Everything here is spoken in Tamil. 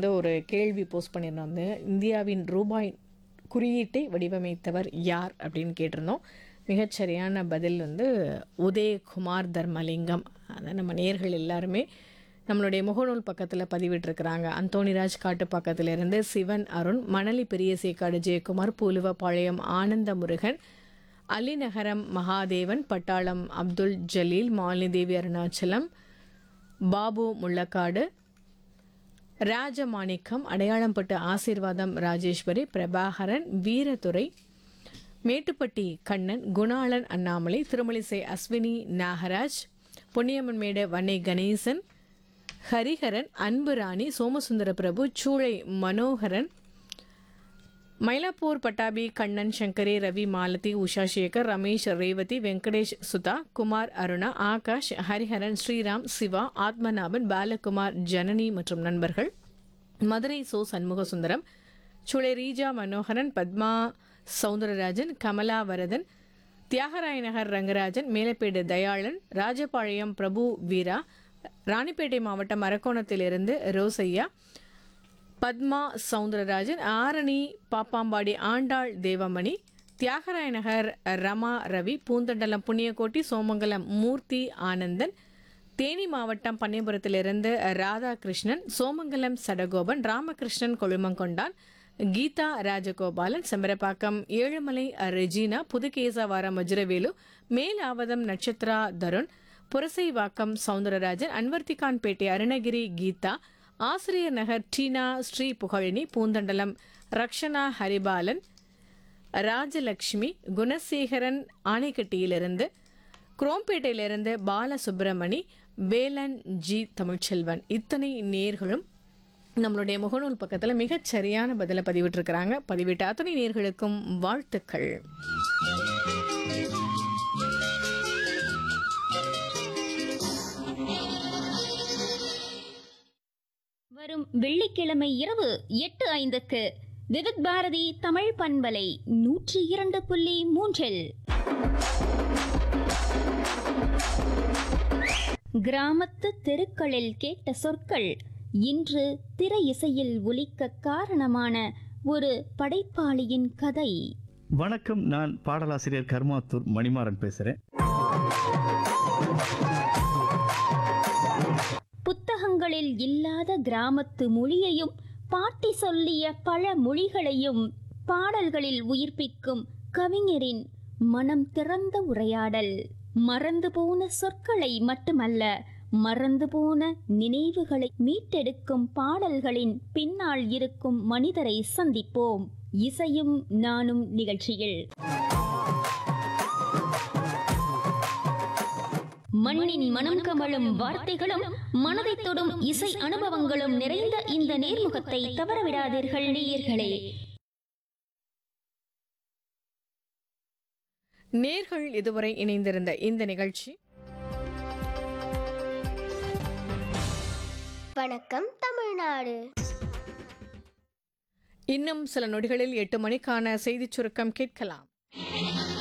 வந்து ஒரு கேள்வி போஸ்ட் பண்ணியிருந்தோம் வந்து இந்தியாவின் ரூபாய் குறியீட்டை வடிவமைத்தவர் யார் அப்படின்னு கேட்டிருந்தோம் மிகச்சரியான பதில் வந்து உதயகுமார் தர்மலிங்கம் அதான் நம்ம நேர்கள் எல்லாருமே நம்மளுடைய முகநூல் பக்கத்தில் பதிவிட்டிருக்கிறாங்க அந்தோணிராஜ் காட்டு பக்கத்திலிருந்து சிவன் அருண் மணலி பெரிய சேக்காடு ஜெயக்குமார் பூலுவப்பாளையம் ஆனந்த முருகன் அலிநகரம் மகாதேவன் பட்டாளம் அப்துல் ஜலீல் மாலினி அருணாச்சலம் பாபு முள்ளக்காடு ராஜமாணிக்கம் அடையாளம்பட்டு ஆசீர்வாதம் ராஜேஸ்வரி பிரபாகரன் வீரதுரை மேட்டுப்பட்டி கண்ணன் குணாளன் அண்ணாமலை திருமலிசை அஸ்வினி நாகராஜ் பொன்னியம்மன் மேடு வன்னை கணேசன் ஹரிஹரன் அன்பு ராணி சோமசுந்தர பிரபு சூளை மனோகரன் மயிலாப்பூர் பட்டாபி கண்ணன் சங்கரி ரவி மாலதி உஷா சேகர் ரமேஷ் ரேவதி வெங்கடேஷ் சுதா குமார் அருணா ஆகாஷ் ஹரிஹரன் ஸ்ரீராம் சிவா ஆத்மநாபன் பாலகுமார் ஜனனி மற்றும் நண்பர்கள் மதுரை சோ சண்முக சுந்தரம் சுளை ரீஜா மனோகரன் பத்மா சவுந்தரராஜன் கமலா வரதன் தியாகராய நகர் ரங்கராஜன் மேலப்பேடு தயாளன் ராஜபாளையம் பிரபு வீரா ராணிப்பேட்டை மாவட்டம் அரக்கோணத்திலிருந்து ரோசையா பத்மா சவுந்தரராஜன் ஆரணி பாப்பாம்பாடி ஆண்டாள் தேவமணி தியாகராய நகர் ரமா ரவி பூந்தண்டலம் புண்ணியக்கோட்டி சோமங்கலம் மூர்த்தி ஆனந்தன் தேனி மாவட்டம் பன்னியபுரத்திலிருந்து ராதாகிருஷ்ணன் சோமங்கலம் சடகோபன் ராமகிருஷ்ணன் கொழுமங்கொண்டான் கீதா ராஜகோபாலன் செம்பரப்பாக்கம் ஏழுமலை ரெஜினா புதுகேசவாரம் வஜ்ரவேலு மேலாவதம் நட்சத்திரா தருண் புரசைவாக்கம் சவுந்தரராஜன் அன்வர்த்திகான்பேட்டை அருணகிரி கீதா ஆசிரியர் நகர் டீனா ஸ்ரீ புகழினி பூந்தண்டலம் ரக்ஷனா ஹரிபாலன் ராஜலக்ஷ்மி குணசேகரன் ஆணைக்கட்டியிலிருந்து குரோம்பேட்டையிலிருந்து பாலசுப்பிரமணி வேலன் ஜி தமிழ்ச்செல்வன் இத்தனை நேர்களும் நம்மளுடைய முகநூல் பக்கத்தில் மிகச் சரியான பதிலை பதிவிட்டிருக்கிறாங்க பதிவிட்ட அத்தனை நேர்களுக்கும் வாழ்த்துக்கள் வரும் வெள்ளிக்கிழமை இரவு எட்டு ஐந்துக்கு விவித் பாரதி தமிழ் பண்பலை நூற்றி இரண்டு புள்ளி மூன்றில் கிராமத்து தெருக்களில் கேட்ட சொற்கள் இன்று திரை இசையில் ஒலிக்க காரணமான ஒரு படைப்பாளியின் கதை வணக்கம் நான் பாடலாசிரியர் கர்மாத்தூர் மணிமாறன் பேசுறேன் புத்தகங்களில் இல்லாத கிராமத்து மொழியையும் பாட்டி சொல்லிய பல மொழிகளையும் பாடல்களில் உயிர்ப்பிக்கும் கவிஞரின் மனம் திறந்த உரையாடல் மறந்து போன சொற்களை மட்டுமல்ல மறந்து போன நினைவுகளை மீட்டெடுக்கும் பாடல்களின் பின்னால் இருக்கும் மனிதரை சந்திப்போம் இசையும் நானும் நிகழ்ச்சியில் மண்ணின் மனம் கமழும் வார்த்தைகளும் மனதை தொடும் இசை அனுபவங்களும் நிறைந்த இந்த நேர்முகத்தை தவறவிடாதீர்கள் நேயர்களே நேர்கள் இதுவரை இணைந்திருந்த இந்த நிகழ்ச்சி வணக்கம் தமிழ்நாடு இன்னும் சில நொடிகளில் எட்டு மணிக்கான செய்திச் சுருக்கம் கேட்கலாம்